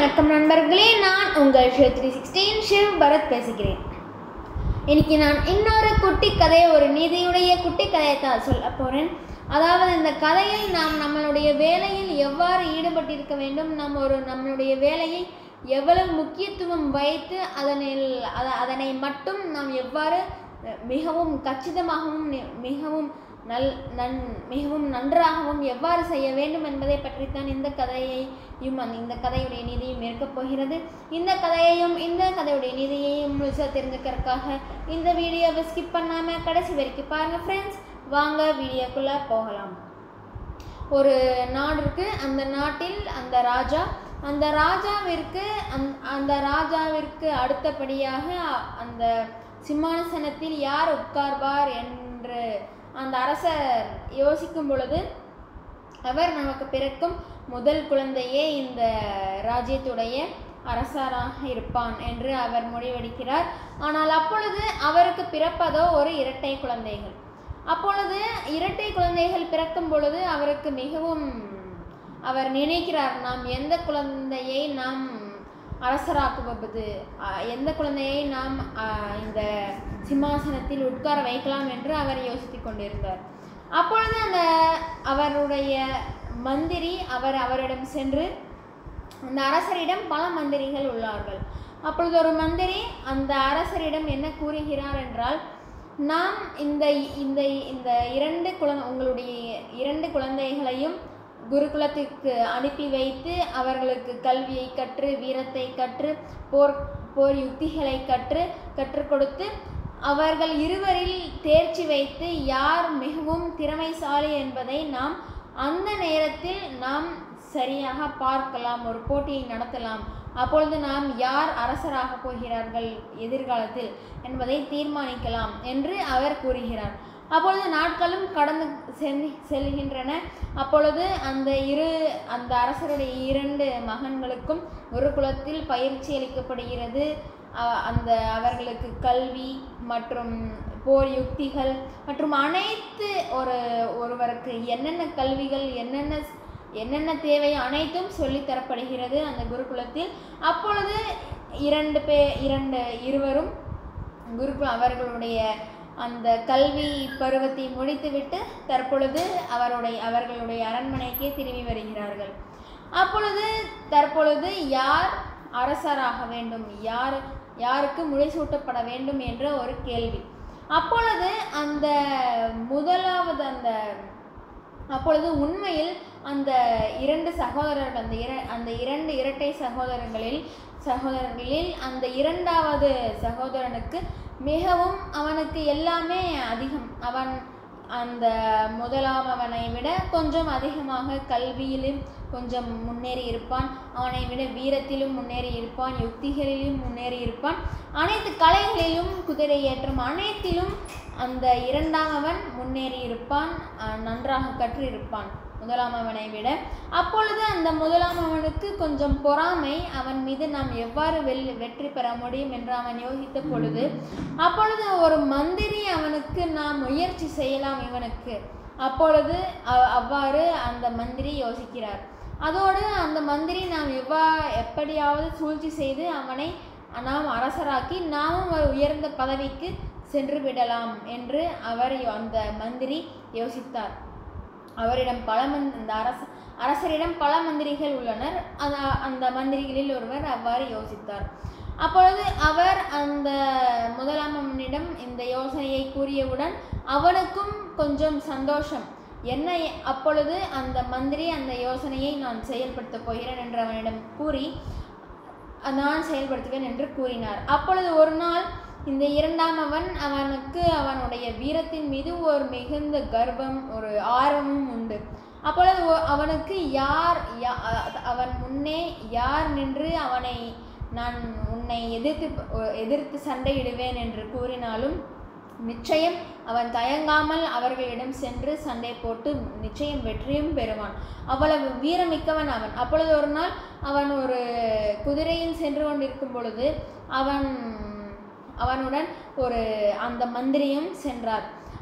வணக்கம் நண்பர்களே நான் உங்கள் ஷிவ் த்ரீ சிக்ஸ்டீன் ஷிவ் பரத் பேசுகிறேன் இன்னைக்கு நான் இன்னொரு குட்டி கதை ஒரு நீதியுடைய குட்டி கதையை தான் சொல்ல போகிறேன் அதாவது இந்த கதையில் நாம் நம்மளுடைய வேலையில் எவ்வாறு ஈடுபட்டிருக்க வேண்டும் நாம் ஒரு நம்மளுடைய வேலையை எவ்வளவு முக்கியத்துவம் வைத்து அதனில் அத- அதனை மட்டும் நாம் எவ்வாறு அஹ், மிகவும் கச்சிதமாகவும் நி- மிகவும் நல் நன் மிகவும் நன்றாகவும் எவ்வாறு செய்ய வேண்டும் என்பதை பற்றித்தான் இந்த கதையையும் அந்த- இந்த கதையுடைய நீதியும் இருக்கப் போகிறது இந்த கதையையும் இந்த கதையுடைய நீதியையும் முழுசாக தெரிஞ்சுக்கிறதுக்காக இந்த வீடியோவை ஸ்கிப் பண்ணாமல் கடைசி வரைக்கும் பாருங்கள் ஃப்ரெண்ட்ஸ் வாங்க வீடியோக்குள்ளே போகலாம் ஒரு நாடு இருக்கு அந்த நாட்டில் அந்த ராஜா அந்த ராஜாவிற்கு அந் அந்த ராஜாவிற்கு அடுத்தபடியாக அந்த சிம்மாசனத்தில் யார் உட்கார்வார் என்று அந்த அரசர் யோசிக்கும் பொழுது அவர் நமக்கு பிறக்கும் முதல் குழந்தையே இந்த ராஜ்யத்துடைய அரசராக இருப்பான் என்று அவர் முடிவெடுக்கிறார் ஆனால் அப்பொழுது அவருக்கு பிறப்பதோ ஒரு இரட்டை குழந்தைகள் அப்பொழுது இரட்டை குழந்தைகள் பிறக்கும் பொழுது அவருக்கு மிகவும் அவர் நினைக்கிறார் நாம் எந்த குழந்தையை நாம் அரசராக்குவது அஹ், எந்த குழந்தையை நாம் அஹ், இந்த சிம்மாசனத்தில் உட்கார வைக்கலாம் என்று அவர் யோசித்துக் கொண்டிருந்தார் அப்பொழுது அந்த அவருடைய மந்திரி அவர் அவரிடம் சென்று அந்த அரசரிடம் பல மந்திரிகள் உள்ளார்கள் அப்பொழுது ஒரு மந்திரி அந்த அரசரிடம் என்ன கூறுகிறார் என்றால் நாம் இந்த இந்த இந்த இரண்டு குழந்தை உங்களுடைய இரண்டு குழந்தைகளையும் குருகுலத்திற்கு அனுப்பி வைத்து அவர்களுக்கு கல்வியை கற்று வீரத்தை கற்று போர் போர் யுக்திகளை கற்று கற்றுக் கொடுத்து அவர்கள் இருவரில் தேர்ச்சி வைத்து யார் மிகவும் திறமைசாலி என்பதை நாம் அந்த நேரத்தில் நாம் சரியாக பார்க்கலாம் ஒரு போட்டியை நடத்தலாம் அப்பொழுது நாம் யார் அரசராக போகிறார்கள் எதிர்காலத்தில் என்பதை தீர்மானிக்கலாம் என்று அவர் கூறுகிறார் அப்பொழுது நாட்களும் கடந்து செல்- செல்கின்றன அப்பொழுது அந்த இரு அந்த அரசருடைய இரண்டு மகன்களுக்கும் ஒரு குலத்தில் பயிற்சி அளிக்கப்படுகிறது அ- அந்த அவர்களுக்கு கல்வி மற்றும் போர் யுக்திகள் மற்றும் அனைத்து ஒரு ஒருவருக்கு என்னென்ன கல்விகள் என்னென்ன என்னென்ன தேவை அனைத்தும் சொல்லித் தரப்படுகிறது அந்த குருகுலத்தில் அப்பொழுது இரண்டு பே இரண்டு இருவரும் குருகுல அவர்களுடைய அந்த கல்வி பருவத்தை முடித்துவிட்டு தற்பொழுது அவருடைய அவர்களுடைய அரண்மனைக்கே திரும்பி வருகிறார்கள் அப்பொழுது தற்பொழுது யார் அரசராக வேண்டும் யார் யாருக்கு முடிசூட்டப்பட வேண்டும் என்ற ஒரு கேள்வி அப்பொழுது அந்த முதலாவது அந்த அப்பொழுது உண்மையில் அந்த இரண்டு சகோதரர்கள் அந்த இர அந்த இரண்டு இரட்டை சகோதரர்களில் சகோதரர்களில் அந்த இரண்டாவது சகோதரனுக்கு மிகவும் அவனுக்கு எல்லாமே அதிகம் அவன் அந்த முதலாம் அவனை விட கொஞ்சம் அதிகமாக கல்வியிலும் கொஞ்சம் முன்னேறி இருப்பான் அவனை விட வீரத்திலும் முன்னேறி இருப்பான் யுக்திகளிலும் முன்னேறி இருப்பான் அனைத்து கலைகளிலும் குதிரை ஏற்றம் அனைத்திலும் அந்த இரண்டாம் அவன் முன்னேறி இருப்பான் அஹ் நன்றாக கற்று இருப்பான் முதலாம் அவனை விட அப்பொழுது அந்த முதலாம் அவனுக்கு கொஞ்சம் பொறாமை அவன் மீது நாம் எவ்வாறு வெல் வெற்றி பெற முடியும் என்று அவன் யோசித்த பொழுது அப்பொழுது ஒரு மந்திரி அவனுக்கு நாம் முயற்சி செய்யலாம் இவனுக்கு அப்பொழுது அ- அவ்வாறு அந்த மந்திரி யோசிக்கிறார் அதோடு அந்த மந்திரி நாம் எவ்வா எப்படியாவது சூழ்ச்சி செய்து அவனை நாம் அரசராக்கி நாமும் ஒரு உயர்ந்த பதவிக்கு சென்று விடலாம் என்று அவர் யோ- அந்த மந்திரி யோசித்தார் அவரிடம் பல மந் அந்த அரச அரசரிடம் பல மந்திரிகள் உள்ளனர் அந்த அந்த மந்திரிகளில் ஒருவர் அவ்வாறு யோசித்தார் அப்பொழுது அவர் அந்த முதலாமனிடம் இந்த யோசனையை கூறியவுடன் அவனுக்கும் கொஞ்சம் சந்தோஷம் என்ன அப்பொழுது அந்த மந்திரி அந்த யோசனையை நான் செயல்படுத்தப் போகிறேன் என்று அவனிடம் கூறி நான் செயல்படுத்துவேன் என்று கூறினார் அப்பொழுது ஒரு நாள் இந்த இரண்டாம் அவன் அவனுக்கு அவனுடைய வீரத்தின் மீது ஒரு மிகுந்த கர்வம் ஒரு ஆர்வமும் உண்டு அப்பொழுது ஒ- அவனுக்கு யார் யா- அ- அவன் முன்னே யார் நின்று அவனை நான் உன்னை எதிர்த்து எதிர்த்து சண்டையிடுவேன் என்று கூறினாலும் நிச்சயம் அவன் தயங்காமல் அவர்களிடம் சென்று சண்டை போட்டு நிச்சயம் வெற்றியும் பெறுவான் அவ்வளவு வீரமிக்கவன் அவன் அப்பொழுது ஒரு நாள் அவன் ஒரு குதிரையில் சென்று கொண்டிருக்கும் பொழுது அவன் அவனுடன் ஒரு அந்த மந்திரியும் சென்றார்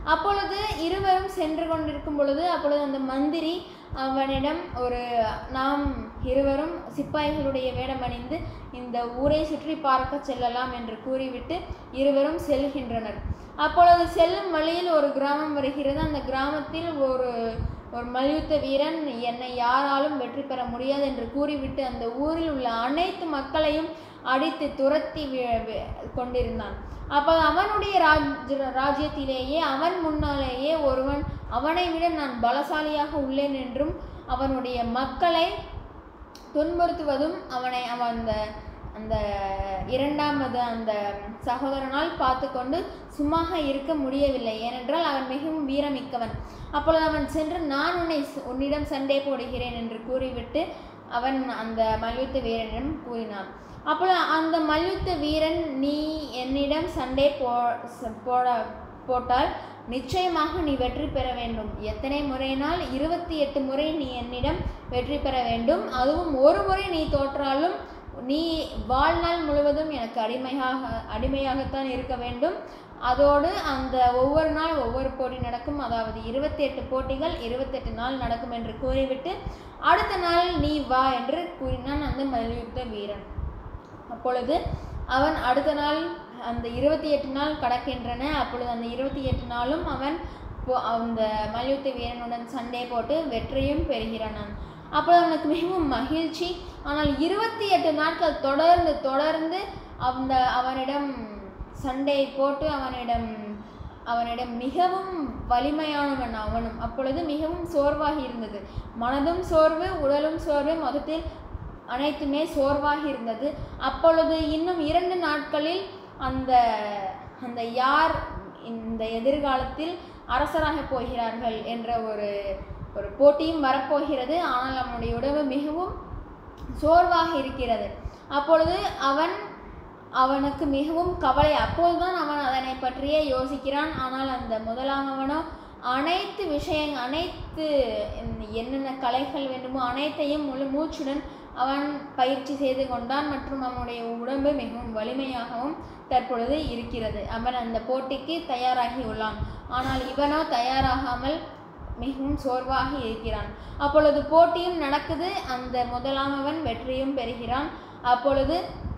அப்பொழுது இருவரும் சென்று கொண்டிருக்கும் பொழுது அப்பொழுது அந்த மந்திரி அவனிடம் ஒரு நாம் இருவரும் சிப்பாய்களுடைய வேடம் அணிந்து இந்த ஊரை சுற்றி பார்க்க செல்லலாம் என்று கூறிவிட்டு இருவரும் செல்கின்றனர் அப்பொழுது செல்லும் வழியில் ஒரு கிராமம் வருகிறது அந்த கிராமத்தில் ஒரு ஒரு மல்யுத்த வீரன் என்னை யாராலும் வெற்றி பெற முடியாது என்று கூறிவிட்டு அந்த ஊரில் உள்ள அனைத்து மக்களையும் அடித்து துரத்தி வி- வி- கொண்டிருந்தான் அப்போ அவனுடைய ராஜ் ராஜ்யத்திலேயே அவன் முன்னாலேயே ஒருவன் அவனை விட நான் பலசாலியாக உள்ளேன் என்றும் அவனுடைய மக்களை துன்புறுத்துவதும் அவனை அவன் அந்த அந்த இரண்டாமது அந்த சகோதரனால் பார்த்து கொண்டு சும்மாக இருக்க முடியவில்லை ஏனென்றால் அவன் மிகவும் வீரமிக்கவன் அப்பொழுது அவன் சென்று நான் உன்னை ச- உன்னிடம் சண்டை போடுகிறேன் என்று கூறிவிட்டு அவன் அந்த மல்யுத்த வீரனிடம் கூறினான் அப்பொழுது அந்த மல்யுத்த வீரன் நீ என்னிடம் சண்டை போ ச- போட போட்டால் நிச்சயமாக நீ வெற்றி பெற வேண்டும் எத்தனை முறையினால் இருபத்தி எட்டு முறை நீ என்னிடம் வெற்றி பெற வேண்டும் அதுவும் ஒரு முறை நீ தோற்றாலும் நீ வாழ்நாள் முழுவதும் எனக்கு அடிமையாக அடிமையாகத்தான் இருக்க வேண்டும் அதோடு அந்த ஒவ்வொரு நாள் ஒவ்வொரு போட்டி நடக்கும் அதாவது இருபத்தி எட்டு போட்டிகள் இருபத்தெட்டு நாள் நடக்கும் என்று கூறிவிட்டு அடுத்த நாள் நீ வா என்று கூறினான் அந்த மல்யுத்த வீரன் அப்பொழுது அவன் அடுத்த நாள் அந்த இருபத்தி எட்டு நாள் கடக்கின்றன அப்பொழுது அந்த இருபத்தி எட்டு நாளும் அவன் போ- அந்த மல்யுத்த வீரனுடன் சண்டை போட்டு வெற்றியும் பெறுகிறான் அப்பொழுது அவனுக்கு மிகவும் மகிழ்ச்சி ஆனால் இருபத்தி எட்டு நாட்கள் தொடர்ந்து தொடர்ந்து அந்த அவனிடம் சண்டை போட்டு அவனிடம் அவனிடம் மிகவும் வலிமையானவன் அவனும் அப்பொழுது மிகவும் சோர்வாகி இருந்தது மனதும் சோர்வு உடலும் சோர்வு மொத்தத்தில் அனைத்துமே சோர்வாகி இருந்தது அப்பொழுது இன்னும் இரண்டு நாட்களில் அந்த அந்த யார் இந்த எதிர்காலத்தில் அரசராக போகிறார்கள் என்ற ஒரு ஒரு போட்டியும் வரப்போகிறது ஆனால் அவனுடைய உடம்பு மிகவும் சோர்வாக இருக்கிறது அப்பொழுது அவன் அவனுக்கு மிகவும் கவலை அப்போதுதான் அவன் அதனை பற்றியே யோசிக்கிறான் ஆனால் அந்த முதலாமவனோ அனைத்து விஷயங் அனைத்து இந்த என்னென்ன கலைகள் வேண்டுமோ அனைத்தையும் முழு மூச்சுடன் அவன் பயிற்சி செய்து கொண்டான் மற்றும் அவனுடைய உடம்பு மிகவும் வலிமையாகவும் தற்பொழுது இருக்கிறது அவன் அந்த போட்டிக்கு தயாராகி உள்ளான் ஆனால் இவனோ தயாராகாமல் மிகவும் சோர்வாக இருக்கிறான் அப்பொழுது போட்டியும் நடக்குது அந்த முதலாமவன் வெற்றியும் பெறுகிறான் அப்பொழுது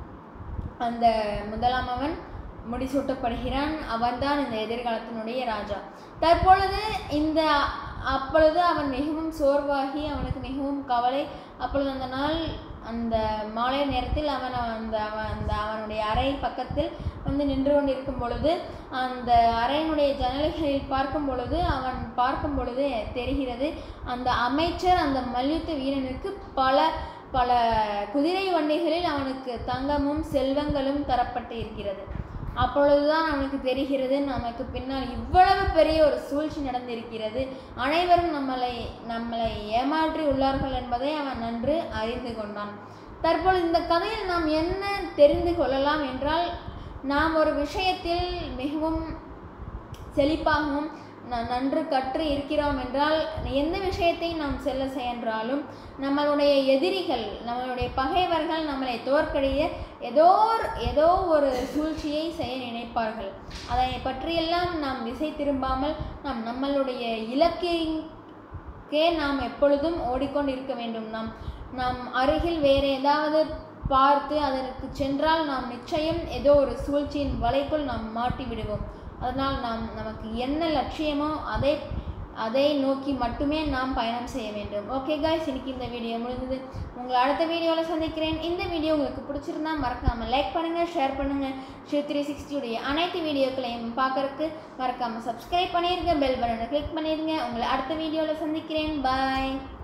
அந்த முதலாமவன் முடிசூட்டப்படுகிறான் அவன்தான் இந்த எதிர்காலத்தினுடைய ராஜா தற்பொழுது இந்த அப்பொழுது அவன் மிகவும் சோர்வாகி அவனுக்கு மிகவும் கவலை அப்பொழுது அந்த நாள் அந்த மாலை நேரத்தில் அவன் அந்த அவன் அந்த அவனுடைய அறை பக்கத்தில் வந்து நின்று கொண்டிருக்கும் பொழுது அந்த அறையினுடைய ஜன்னல்களில் பார்க்கும் பொழுது அவன் பார்க்கும் பொழுது தெரிகிறது அந்த அமைச்சர் அந்த மல்யுத்த வீரனுக்கு பல பல குதிரை வண்டிகளில் அவனுக்கு தங்கமும் செல்வங்களும் தரப்பட்டு இருக்கிறது அப்பொழுதுதான் அவனுக்கு தெரிகிறது நமக்கு பின்னால் இவ்வளவு பெரிய ஒரு சூழ்ச்சி நடந்திருக்கிறது அனைவரும் நம்மளை நம்மளை ஏமாற்றி உள்ளார்கள் என்பதை அவன் நன்று அறிந்து கொண்டான் தற்பொழுது இந்த கதையில் நாம் என்ன தெரிந்து கொள்ளலாம் என்றால் நாம் ஒரு விஷயத்தில் மிகவும் செழிப்பாகவும் ந- நன்று கற்று இருக்கிறோம் என்றால் எந்த விஷயத்தை நாம் செல்ல சென்றாலும் நம்மளுடைய எதிரிகள் நம்மளுடைய பகைவர்கள் நம்மளை தோற்கடிய ஏதோ ஒரு ஏதோ ஒரு சூழ்ச்சியை செய்ய நினைப்பார்கள் அதை பற்றியெல்லாம் நாம் திசை திரும்பாமல் நாம் நம்மளுடைய இலக்கைக்கே நாம் எப்பொழுதும் ஓடிக்கொண்டிருக்க வேண்டும் நாம் நாம் அருகில் வேறு ஏதாவது பார்த்து அதற்கு சென்றால் நாம் நிச்சயம் ஏதோ ஒரு சூழ்ச்சியின் வலைக்குள் நாம் மாட்டி விடுவோம் அதனால் நாம் நமக்கு என்ன லட்சியமோ அதை அதை நோக்கி மட்டுமே நாம் பயணம் செய்ய வேண்டும் ஓகே காய்ஸ் இன்னைக்கு இந்த வீடியோ முடிந்தது உங்களை அடுத்த வீடியோவில் சந்திக்கிறேன் இந்த வீடியோ உங்களுக்கு பிடிச்சிருந்தா மறக்காமல் லைக் பண்ணுங்கள் ஷேர் பண்ணுங்கள் ஷிவ த்ரீ சிக்ஸ்டியுடைய அனைத்து வீடியோக்களையும் பார்க்கறதுக்கு மறக்காமல் சப்ஸ்கிரைப் பண்ணிடுங்க பெல் பட்டனை கிளிக் பண்ணிடுங்க உங்களை அடுத்த வீடியோவில் சந்திக்கிறேன் பாய்